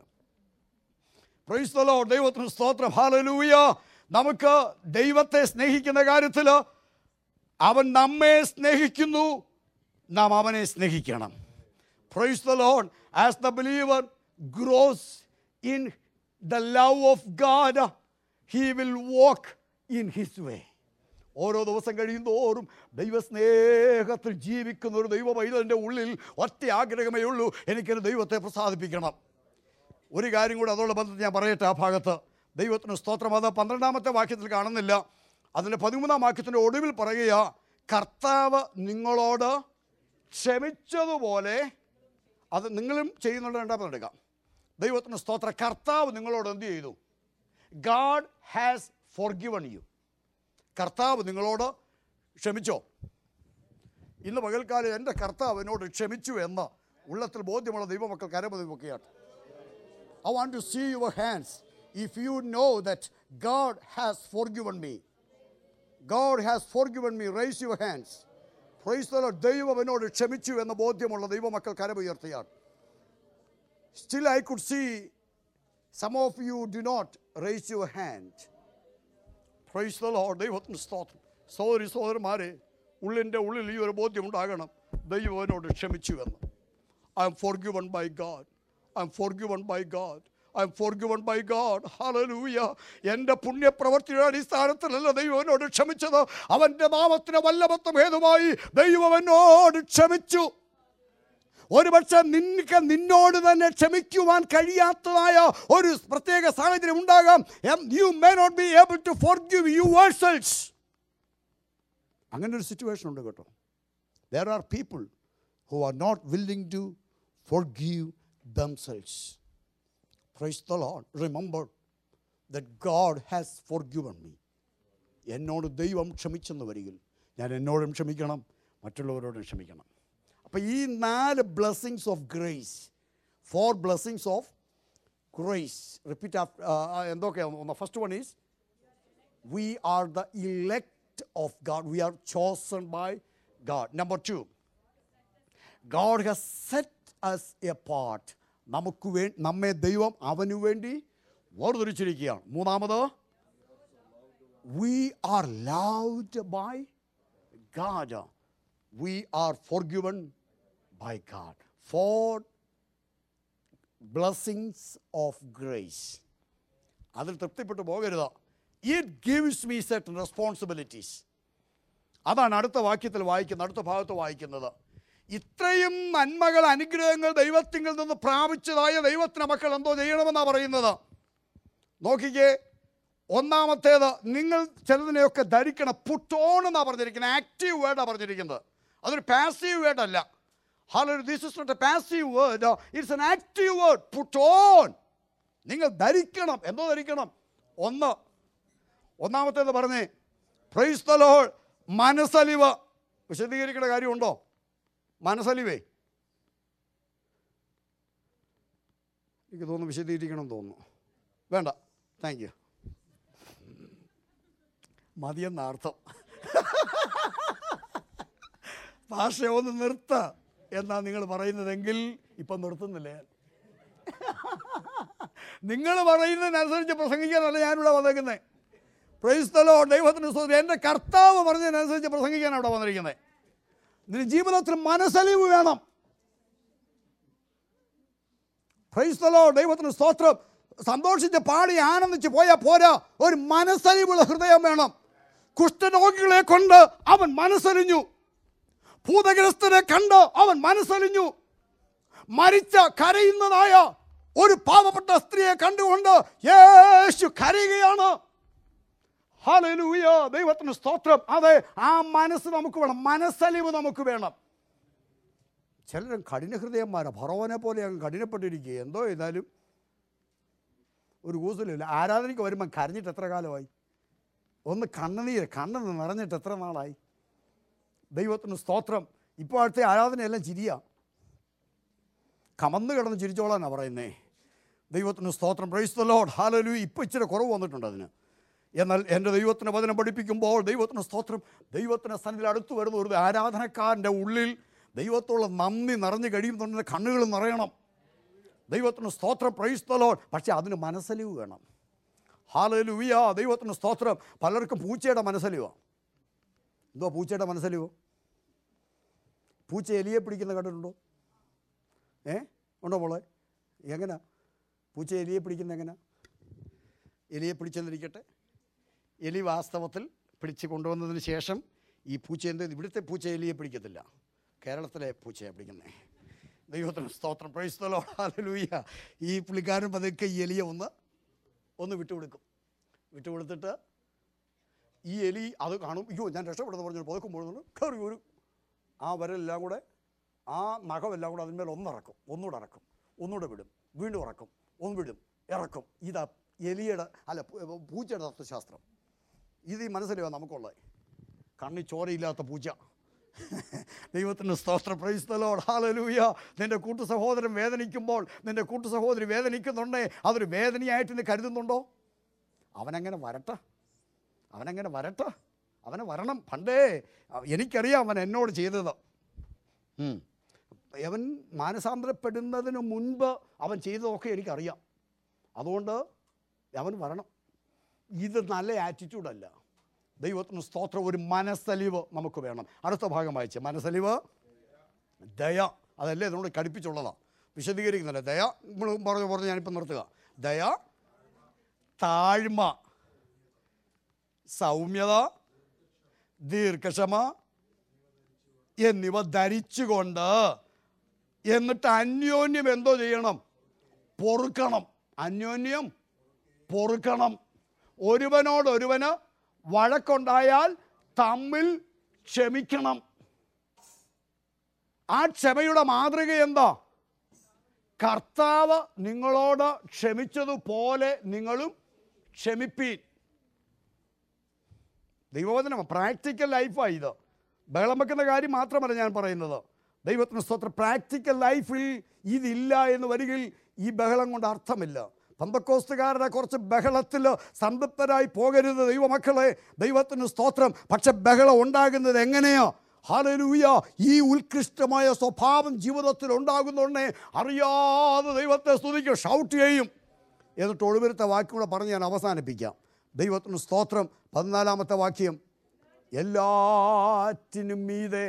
പ്രൈസ് ലോഡ് ദൈവത്തിന് സ്തോത്രം ഹാലലൂയ നമുക്ക് ദൈവത്തെ സ്നേഹിക്കുന്ന കാര്യത്തിൽ അവൻ നമ്മെ സ്നേഹിക്കുന്നു നാം അവനെ സ്നേഹിക്കണം praise the lord as the believer grows in the love of God he will walk in his way ഓരോ ദിവസം കഴിയുന്തോറും ദൈവസ്നേഹത്തിൽ ജീവിക്കുന്ന ഒരു ദൈവ പൈതലിൻ്റെ ഉള്ളിൽ ഒറ്റ ആഗ്രഹമേ ഉള്ളൂ എനിക്കൊരു ദൈവത്തെ പ്രസാദിപ്പിക്കണം ഒരു കാര്യം കൂടെ അതോടെ ബന്ധത്തിൽ ഞാൻ പറയട്ടെ ആ ഭാഗത്ത് ദൈവത്തിന് സ്തോത്രം അത് പന്ത്രണ്ടാമത്തെ വാക്യത്തിൽ കാണുന്നില്ല അതിൻ്റെ പതിമൂന്നാം വാക്യത്തിൻ്റെ ഒടുവിൽ പറയുക കർത്താവ് നിങ്ങളോട് ക്ഷമിച്ചതുപോലെ അത് നിങ്ങളും ചെയ്യുന്നുണ്ട് രണ്ടാമത് എടുക്കാം ദൈവത്തിന് സ്തോത്ര കർത്താവ് നിങ്ങളോട് എന്ത് ചെയ്തു God has forgiven you കർത്താവ് നിങ്ങളോട് ക്ഷമിച്ചോ ഇന്ന് പകൽക്കാലം എൻ്റെ കർത്താവ് എന്നോട് ക്ഷമിച്ചു എന്ന് ഉള്ളത്തിൽ ബോധ്യമുള്ള ദൈവമക്കൾ കരപതിവൊക്കെയാണ് I want to see your hands. If you know that God has forgiven me, God has forgiven me, raise your hands. Praise the Lord. ദൈവം എന്നോട് ക്ഷമിച്ചു എന്ന ബോധ്യമുള്ള ദൈവമക്കൾ കരമുയർത്തിയാണ് still I could see Some of you do not raise your hand. Praise the Lord ദൈവത്തിന് സ്തോത്രം സഹോദരി സഹോദരന്മാരെ ഉള്ളിൻ്റെ ഉള്ളിൽ ഈ ഒരു ബോധ്യം ഉണ്ടാകണം ദൈവം അവനോട് ക്ഷമിച്ചു എന്ന് I am forgiven by God I am forgiven by God I am forgiven by God hallelujah എൻ്റെ പുണ്യപ്രവർത്തിയുടെ അടിസ്ഥാനത്തിലല്ല ദൈവം എന്നോട് ക്ഷമിച്ചത് അവൻ്റെ നാമത്തിന് വല്ലഭത്വം ഹേതുമായി ദൈവം എന്നോട് ക്ഷമിച്ചു ഒരുപക്ഷെ നിനക്ക് നിന്നോട് തന്നെ ക്ഷമിക്കുവാൻ കഴിയാത്തതായ ഒരു പ്രത്യേക സാഹചര്യം ഉണ്ടാകാം you may not be able to forgive yourselves അങ്ങനെ ഒരു സിറ്റുവേഷൻ ഉണ്ട് കേട്ടോ there are people who are not willing to forgive themselves praise the lord remember that God has forgiven me എന്നോട് ദൈവം ക്ഷമിച്ചെന്ന് വരികിൽ ഞാൻ എന്നോടും ക്ഷമിക്കണം മറ്റുള്ളവരോടും ക്ഷമിക്കണം അപ്പോൾ ഈ നാല് blessings of grace four blessings of grace repeat എന്തൊക്കെയാണ് first one is we are the elect of God. We are chosen by God. Number two, God has set us apart. നമുക്ക് വേ നമ്മെ ദൈവം അവനു വേണ്ടി വേർതിരിച്ചിരിക്കുകയാണ് മൂന്നാമത് we are loved by God we are forgiven by God four blessings of grace അതിൽ തൃപ്തിപ്പെട്ടു പോകരുത് it gives me set responsibilities അതാണ് അടുത്ത വാക്യത്തിൽ വായിക്കുന്നത് അടുത്ത ഭാഗത്ത് വായിക്കുന്നത് ഇത്രയും നന്മകൾ അനുഗ്രഹങ്ങൾ ദൈവത്തിങ്കിൽ നിന്ന് പ്രാപിച്ചതായ ദൈവത്തിന് മക്കൾ എന്തോ ചെയ്യണമെന്നാണ് പറയുന്നത് നോക്കിക്കേ ഒന്നാമത്തേത് നിങ്ങൾ ചിലതിനെയൊക്കെ ധരിക്കണം പുട്ടോൺ എന്നാണ് പറഞ്ഞിരിക്കുന്നത് ആക്റ്റീവ് വേർഡാണ് പറഞ്ഞിരിക്കുന്നത് അതൊരു പാസീവ് വേർഡ് അല്ല hello this is not a passive word it's an active word put on നിങ്ങൾ ധരിക്കണം എന്തോ ധരിക്കണം ഒന്ന് ഒന്നാമത്തേത് പറഞ്ഞേ പ്രൈസ് ദ ലോർഡ് മനസ്സലിവ് വിശദീകരിക്കേണ്ട കാര്യമുണ്ടോ മനസ്സലിവേ എനിക്ക് തോന്നുന്നു വിശദീകരിക്കണം തോന്നുന്നു വേണ്ട താങ്ക് യു മതിയെന്ന അർത്ഥം ഭാഷ ഒന്ന് നിർത്ത എന്നാ നിങ്ങൾ പറയുന്നതെങ്കിൽ ഇപ്പം നിർത്തുന്നില്ല ഞാൻ നിങ്ങൾ പറയുന്നതിനനുസരിച്ച് പ്രസംഗിക്കാനല്ല ഞാനിവിടെ വന്നേക്കുന്നത് പ്രൈസ്തലോ ദൈവത്തിന് സ്തുതി എൻ്റെ കർത്താവ് പറഞ്ഞതിനനുസരിച്ച് പ്രസംഗിക്കാനാണ് അവിടെ വന്നിരിക്കുന്നത് നിന്റെ ജീവിതത്തിൽ മനസ്സലിവ് വേണം പ്രൈസ്തലോ ദൈവത്തിന് സ്തോത്രം സന്തോഷിച്ച് പാടി ആനന്ദിച്ച് പോയാൽ പോരാ ഒരു മനസ്സലിവുള്ള ഹൃദയം വേണം കുഷ്ഠരോഗികളെ കൊണ്ട് അവൻ മനസ്സലിഞ്ഞു ഭൂതഗ്രസ്തരെ കണ്ട് അവൻ മനസ്സലിഞ്ഞു മരിച്ച കരയുന്നതായ ഒരു പാവപ്പെട്ട സ്ത്രീയെ കണ്ടുകൊണ്ട് യേശു കരയുകയാണ് ഹല്ലേലൂയ ദൈവത്തിന് സ്തോത്രം അതെ ആ മനസ്സ് നമുക്ക് വേണം മനസ്സലിവ് നമുക്ക് വേണം ചിലരും കഠിന ഹൃദയന്മാരാ ഭറവനെ പോലെ അങ്ങ് കഠിനപ്പെട്ടിരിക്കുക എന്തോ ചെയ്താലും ഒരു കൂസലില്ല ആരാധനയ്ക്ക് വരുമ്പം കരഞ്ഞിട്ട് എത്ര കാലമായി ഒന്ന് കണ്ണുനീര് കണ്ണ് നിറഞ്ഞിട്ട് എത്ര നാളായി ദൈവത്തിന് സ്തോത്രം ഇപ്പോൾ അടുത്ത ആരാധനയെല്ലാം ചിരിയാ കമന്ന് കിടന്ന് ചിരിച്ചോളാനാണ് പറയുന്നേ ദൈവത്തിന് സ്തോത്രം പ്രൈസ് ദ ലോഡ് ഹാലലു ഇപ്പോൾ ഇച്ചിരി കുറവ് വന്നിട്ടുണ്ട് അതിന് എന്നാൽ എൻ്റെ ദൈവത്തിന് വചനം പഠിപ്പിക്കുമ്പോൾ ദൈവത്തിന് സ്തോത്രം ദൈവത്തിന് സന്നിധിയിൽ അടുത്ത് വരുന്ന ഒരു ആരാധനക്കാരൻ്റെ ഉള്ളിൽ ദൈവത്തോളം നന്ദി നിറഞ്ഞു കഴിയുന്നുണ്ടെങ്കിൽ കണ്ണുകൾ നിറയണം ദൈവത്തിന് സ്തോത്രം പ്രൈസ് ദ ലോഡ് പക്ഷേ അതിന് മനസ്സലിവ് വേണം ഹാലലുവിയ ദൈവത്തിന് സ്തോത്രം പലർക്കും പൂച്ചയുടെ മനസ്സലിവാണ് എന്തോ പൂച്ചയുടെ മനസ്സലിവോ പൂച്ച എലിയെ പിടിക്കുന്ന കണ്ടിട്ടുണ്ടോ ഏ ഉണ്ടോ മോളെ എങ്ങനാ പൂച്ച എലിയെ പിടിക്കുന്ന എങ്ങനാ എലിയെ പിടിച്ചെന്നിരിക്കട്ടെ എലി വാസ്തവത്തിൽ പിടിച്ച് കൊണ്ടുവന്നതിന് ശേഷം ഈ പൂച്ച എന്ത് ചെയ്തു? ഇവിടുത്തെ പൂച്ച എലിയെ പിടിക്കത്തില്ല കേരളത്തിലെ പൂച്ചയെ പിടിക്കുന്നേ ദൈവത്തിന് സ്തോത്രം പ്രൈസ്തലോ ഹാലലൂയ ഈ പുള്ളിക്കാരൻ പതുക്കെ ഈ എലിയെ ഒന്ന് ഒന്ന് വിട്ടുകൊടുക്കും വിട്ടുകൊടുത്തിട്ട് ഈ എലി അത് കാണും അയ്യോ ഞാൻ രക്ഷപ്പെടുന്നു പറഞ്ഞു പുതക്കും പോകുന്നു കയറി ഒരു ആ വരെല്ലാം കൂടെ ആ നഖമെല്ലാം കൂടെ അതിന്മേൽ ഒന്നിറക്കും ഒന്നുകൂടെ ഇറക്കും ഒന്നുകൂടെ വിടും വീണ്ടും ഇറക്കും ഒന്ന് വിടും ഇറക്കും ഇതാ എലിയുടെ അല്ല പൂ- പൂച്ചയുടെ തത്വശാസ്ത്രം ഇത് ഈ മനസ്സിലാവാ നമുക്കുള്ളത് കണ്ണി ചോരയില്ലാത്ത പൂച്ച ദൈവത്തിൻ്റെ സ്തോത്ര പ്രൈസ്തലോട് ഹാലലൂയ നിൻ്റെ കൂട്ടു സഹോദരൻ വേദനിക്കുമ്പോൾ നിൻ്റെ കൂട്ടു സഹോദരി വേദനിക്കുന്നുണ്ടേ അതൊരു വേദനയായിട്ട് നീ കരുതുന്നുണ്ടോ അവനങ്ങനെ വരട്ടെ അവനങ്ങനെ വരട്ടെ അവനെ വരണം പണ്ടേ അ- എനിക്കറിയാം അവൻ എന്നോട് ചെയ്തത് ഉം. അവൻ മാനസാന്തരപ്പെടുന്നതിന് മുൻപ് അവൻ ചെയ്തതൊക്കെ എനിക്കറിയാം അതുകൊണ്ട് അവൻ വരണം ഇത് നല്ല ആറ്റിറ്റ്യൂഡല്ല ദൈവത്തിന് സ്തോത്രം ഒരു മനസ്സലിവ് നമുക്ക് വേണം അടുത്ത ഭാഗം വായിച്ച് മനസ്സലിവ് ദയ അതല്ലേ നമ്മൾ കടുപ്പിച്ചുള്ളതാണ് വിശദീകരിക്കുന്നില്ല ദയ നമ്മൾ പറഞ്ഞു പറഞ്ഞ് ഞാനിപ്പോൾ നിർത്തുക ദയ താഴ്മ സൗമ്യത ദീർഘക്ഷമ എന്നിവ ധരിച്ചുകൊണ്ട് എന്നിട്ട് അന്യോന്യം എന്തോ ചെയ്യണം പൊറുക്കണം അന്യോന്യം പൊറുക്കണം ഒരുവനോട് ഒരുവന് വഴക്കുണ്ടായാൽ തമ്മിൽ ക്ഷമിക്കണം ആ ക്ഷമയുടെ മാതൃക എന്താ കർത്താവ് നിങ്ങളോട് ക്ഷമിച്ചതുപോലെ നിങ്ങളും ക്ഷമിപ്പീൻ ദൈവവചനം പ്രാക്ടിക്കൽ ലൈഫാണ് ഇത് ബഹളം വെക്കുന്ന കാര്യം മാത്രമല്ല ഞാൻ പറയുന്നത് ദൈവത്തിന് സ്തോത്രം പ്രാക്ടിക്കൽ ലൈഫിൽ ഇതില്ല എന്ന് വരികിൽ ഈ ബഹളം കൊണ്ട് അർത്ഥമില്ല പന്തക്കോസ്തുകാരുടെ കുറച്ച് ബഹളത്തിൽ സംതൃപ്തരായി പോകരുത് ദൈവമക്കളെ ദൈവത്തിന് സ്തോത്രം പക്ഷെ ബഹളം ഉണ്ടാകുന്നത് എങ്ങനെയാ ഹാലലൂയ ഈ ഉത്കൃഷ്ടമായ സ്വഭാവം ജീവിതത്തിൽ ഉണ്ടാകുന്നുണ്ടേ അറിയാതെ ദൈവത്തെ സ്തുതിക്കും ഷൗട്ട് ചെയ്യും എന്നിട്ട് ഒഴിവരുത്ത വാക്യൂടെ പറഞ്ഞ് ഞാൻ അവസാനിപ്പിക്കാം ദൈവത്തിന് സ്തോത്രം പതിനാലാമത്തെ വാക്യം എല്ലാറ്റിനും മീതെ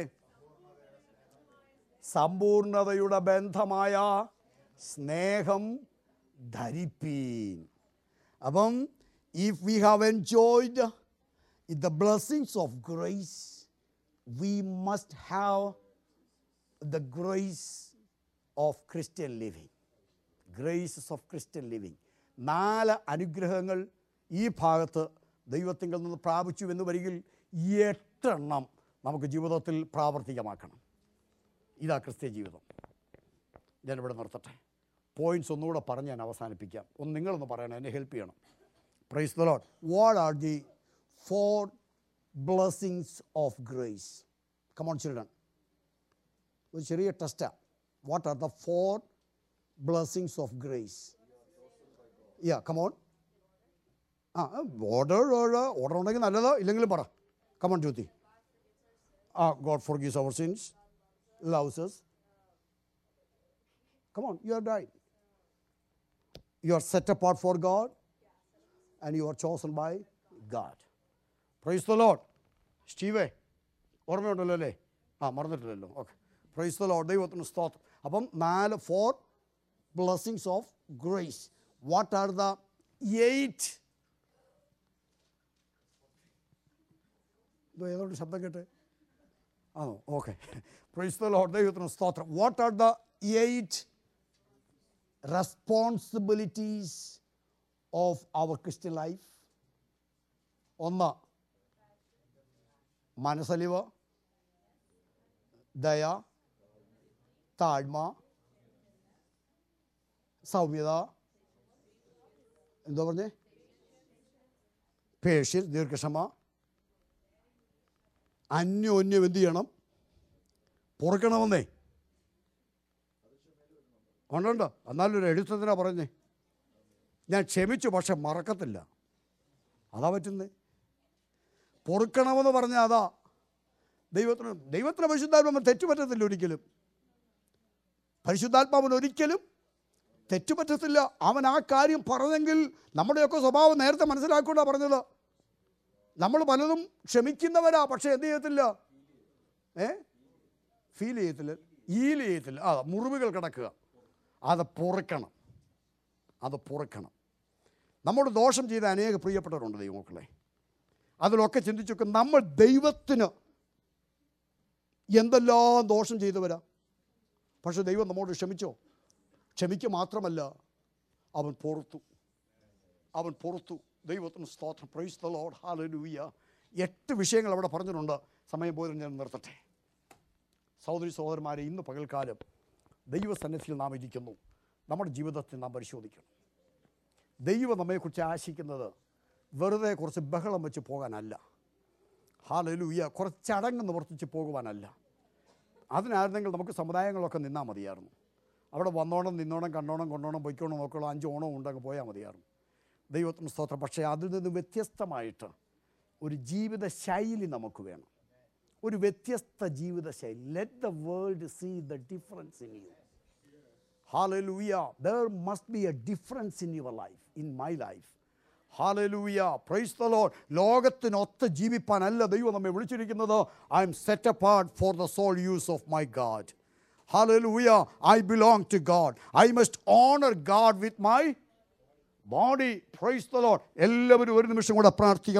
സമ്പൂർണതയുടെ ബന്ധമായ സ്നേഹം ധരിപ്പീൻ അപ്പം if we have enjoyed the blessings of grace we must have the grace of Christian living graces of Christian living നാല് അനുഗ്രഹങ്ങൾ ഈ ഭാഗത്ത് ദൈവത്തിങ്കിൽ നിന്ന് പ്രാപിച്ചു എന്ന് വരികിൽ എട്ടെണ്ണം നമുക്ക് ജീവിതത്തിൽ പ്രാവർത്തികമാക്കണം ഇതാ ക്രിസ്ത്യ ജീവിതം ഞാനിവിടെ നിർത്തട്ടെ പോയിൻറ്റ്സ് ഒന്നുകൂടെ പറഞ്ഞ് ഞാൻ അവസാനിപ്പിക്കാം ഒന്ന് നിങ്ങളൊന്ന് പറയണം എന്നെ ഹെൽപ്പ് ചെയ്യണം praise the lord what are the four blessings of grace come on children ഒരു ചെറിയ ടെസ്റ്റാണ് what are the four blessings of grace yeah come on ആ ഓർഡർ ഓർഡർ ഉണ്ടെങ്കിൽ നല്ലതോ ഇല്ലെങ്കിലും പറ കമോൺ ജ്യോതി ആ God forgives our sins loves come on you are right you are set apart for God and you are chosen by God praise the lord സ്റ്റീവേ ഓർമ്മയുണ്ടല്ലോ അല്ലേ ആ മറന്നിട്ടില്ലല്ലോ ഓക്കെ പ്രൈസ് ദ ലോഡ് ദൈവത്തിന് സ്തോത്രം അപ്പം നാല് four blessings of grace what are the eight ഇതോ ഏതോണ്ട് ശബ്ദം കേട്ടെ ആണോ ഓക്കെ പ്രൈസ് ദ ലോഡ് ദൈവത്തിന് സ്തോത്രം what are the eight responsibilities of our Christian life ഒന്ന് മനസ്സലിവ് ദയ താഴ്മ സൗമ്യത എന്തോ പറഞ്ഞേ പേഷ്യൻ ദീർഘക്ഷമ അന്യോന്യം എന്ത് ചെയ്യണം പൊറുക്കണമെന്നേ ഉണ്ടുണ്ടോ എന്നാലും ഒരു എഴുത്തതിനാ പറഞ്ഞേ ഞാൻ ക്ഷമിച്ചു പക്ഷെ മറക്കത്തില്ല അതാ പറ്റുന്നേ പൊറുക്കണമെന്ന് പറഞ്ഞാൽ അതാ ദൈവത്തിന് ദൈവത്തിന് പരിശുദ്ധാത്മാവൻ തെറ്റുപറ്റത്തില്ല ഒരിക്കലും പരിശുദ്ധാത്മാവൻ ഒരിക്കലും തെറ്റുപറ്റത്തില്ല അവൻ ആ കാര്യം പറഞ്ഞെങ്കിൽ നമ്മുടെയൊക്കെ സ്വഭാവം നേരത്തെ മനസ്സിലാക്കൂടാ പറഞ്ഞത് നമ്മൾ പലതും ക്ഷമിക്കുന്നവരാ പക്ഷെ എന്ത് ചെയ്യത്തില്ല ഏ ഫീൽ ചെയ്യത്തില്ല ഈൽ ചെയ്യത്തില്ല ആ മുറിവുകൾ കിടക്കുക അത് പൊറുക്കണം അത് പൊറുക്കണം നമ്മോട് ദോഷം ചെയ്ത അനേക പ്രിയപ്പെട്ടവരുണ്ട് ദൈവമക്കളെ അതിലൊക്കെ ചിന്തിച്ചൊക്കെ നമ്മൾ ദൈവത്തിന് എന്തെല്ലാം ദോഷം ചെയ്തവരാ പക്ഷെ ദൈവം നമ്മോട് ക്ഷമിച്ചോ ക്ഷമിക്കുക മാത്രമല്ല അവൻ പുറത്തു അവൻ പുറത്തു ദൈവത്തിന് സ്തോത്രം പ്രൈസ് ദ ലോഡ് ഹാലലൂയ എട്ട് വിഷയങ്ങൾ അവിടെ പറഞ്ഞിട്ടുണ്ട് സമയം പോലും ഞാൻ നിർത്തട്ടെ സഹോദരി സഹോദരന്മാരെ ഇന്ന് പകൽക്കാലം ദൈവസന്നിധിയിൽ നാം ഇരിക്കുന്നു നമ്മുടെ ജീവിതത്തെ നാം പരിശോധിക്കണം ദൈവം നമ്മെക്കുറിച്ച് ആശിക്കുന്നത് വെറുതെ കുറച്ച് ബഹളം വെച്ച് പോകാനല്ല ഹാലലൂയ കുറച്ച് ചടങ്ങ് നിവർത്തിച്ച് പോകുവാനല്ല അതിനായിരുന്നെങ്കിൽ നമുക്ക് സമുദായങ്ങളൊക്കെ നിന്നാൽ മതിയായിരുന്നു അവിടെ വന്നോണം നിന്നോണം കണ്ടോണം കൊണ്ടോണം പൊയ്ക്കോണം നോക്കണം അഞ്ച് ഓണം ഉണ്ടങ്ങ് പോയാൽ മതിയായിരുന്നു ദൈവത്തിന് സ്തോത്രം പക്ഷേ അതിൽ നിന്ന് വ്യത്യസ്തമായിട്ട് ഒരു ജീവിത ശൈലി നമുക്ക് വേണം ഒരു വ്യത്യസ്ത ജീവിത ശൈലി let the world see the difference in you Hallelujah. There must be a difference in your life, in my life. Hallelujah praise the lord ലോകത്തിനൊത്ത് ജീവിപ്പാനല്ല ദൈവം നമ്മെ വിളിച്ചിരിക്കുന്നത് I am set apart for the sole use of my God hallelujah I belong to God I must honour God with my body praise the lord എല്ലാവരും ഒരു നിമിഷം കൂടെ പ്രാർത്ഥിക്കാം